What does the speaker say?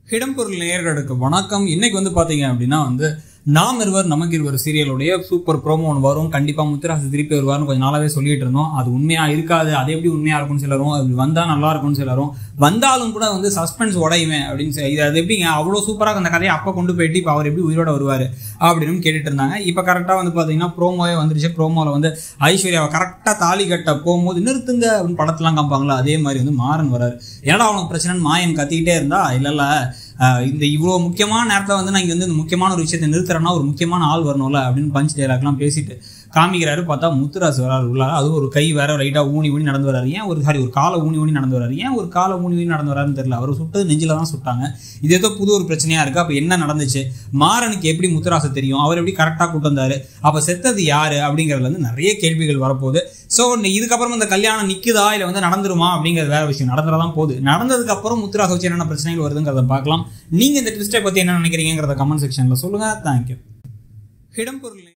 இடம்பொருள் நேயர்களுக்கு வணக்கம் இன்னைக்கு வந்து பாத்தீங்க அப்படின்னா வந்து நாம் இருவர் நமக்கு இருவர் சீரியலுடைய சூப்பர் ப்ரோமோ ஒன்று வரும் கண்டிப்பா முத்துராசு திருப்பி வருவார்னு கொஞ்சம் நாளாவே சொல்லிட்டு இருந்தோம் அது உண்மையா இருக்காது அது எப்படி உண்மையா இருக்கும்னு சிலரும் அது வந்தா நல்லா இருக்கும்னு சிலரும் வந்தாலும் கூட வந்து சஸ்பென்ஸ் உடையுமே அப்படின்னு சொல்லி இது அது எப்படிங்க அவ்வளோ சூப்பராக அந்த கதையை அப்போ கொண்டு போயிட்டு இப்போ அவர் எப்படி உயிரோட வருவார் அப்படின்னு கேட்டுட்டு இருந்தாங்க இப்போ கரெக்டாக வந்து பார்த்தீங்கன்னா ப்ரோமோவே வந்துருச்சு ப்ரோமோவில் வந்து ஐஸ்வர்யாவை கரெக்டாக தாலி கட்ட போகும்போது நிறுத்துங்க அப்படின்னு படத்தெல்லாம் காமிப்பாங்களா அதே மாதிரி வந்து மாறன் வராரு ஏன்னா அவனுக்கு பிரச்சனைன்னு மாயன் கத்திக்கிட்டே இருந்தா இல்லைல்ல ஆஹ் இந்த இவ்வளோ முக்கியமான நேரத்தில் வந்து நான் இங்கே வந்து இந்த முக்கியமான ஒரு விஷயத்தை நிறுத்துறேன்னா ஒரு முக்கியமான ஆள் வரணும்ல அப்படின்னு பஞ்ச் டைலாக்லாம் பேசிட்டு காமிக்கிறாரு பார்த்தா முத்துராசு வராரு உள்ளார அது ஒரு கை வேற லைட்டாக ஊனி ஊனி நடந்து வராரு ஏன் ஒரு சாரி ஒரு காலை ஊனி ஊனி நடந்து வராரு ஏன் ஒரு காலை ஊனி ஊனி நடந்து வராருன்னு தெரியல அவர் சுட்டது நெஞ்சில தான் சுட்டாங்க இது ஏதோ புது ஒரு பிரச்சனையா இருக்கு அப்போ என்ன நடந்துச்சு மாறனுக்கு எப்படி முத்துராசு தெரியும் அவர் எப்படி கரெக்டாக கூட்டு வந்தாரு அப்போ செத்தது யாரு அப்படிங்கிறதுல வந்து நிறைய கேள்விகள் வரப்போகுது ஸோ இதுக்கப்புறம் இந்த கல்யாணம் நிக்குதா இல்லை வந்து நடந்துருமா அப்படிங்கிறது வேற விஷயம் நடந்துறதான் போகுது நடந்ததுக்கு அப்புறம் முத்துராசு வச்சு என்னென்ன பிரச்சனைகள் வருதுங்கிறத பார்க்கலாம் நீங்க இந்த ட்விஸ்டை பத்தி என்ன நினைக்கிறீங்கிறத கமெண்ட் செக்ஷன்ல சொல்லுங்க தேங்க்யூ இடம்பொருள்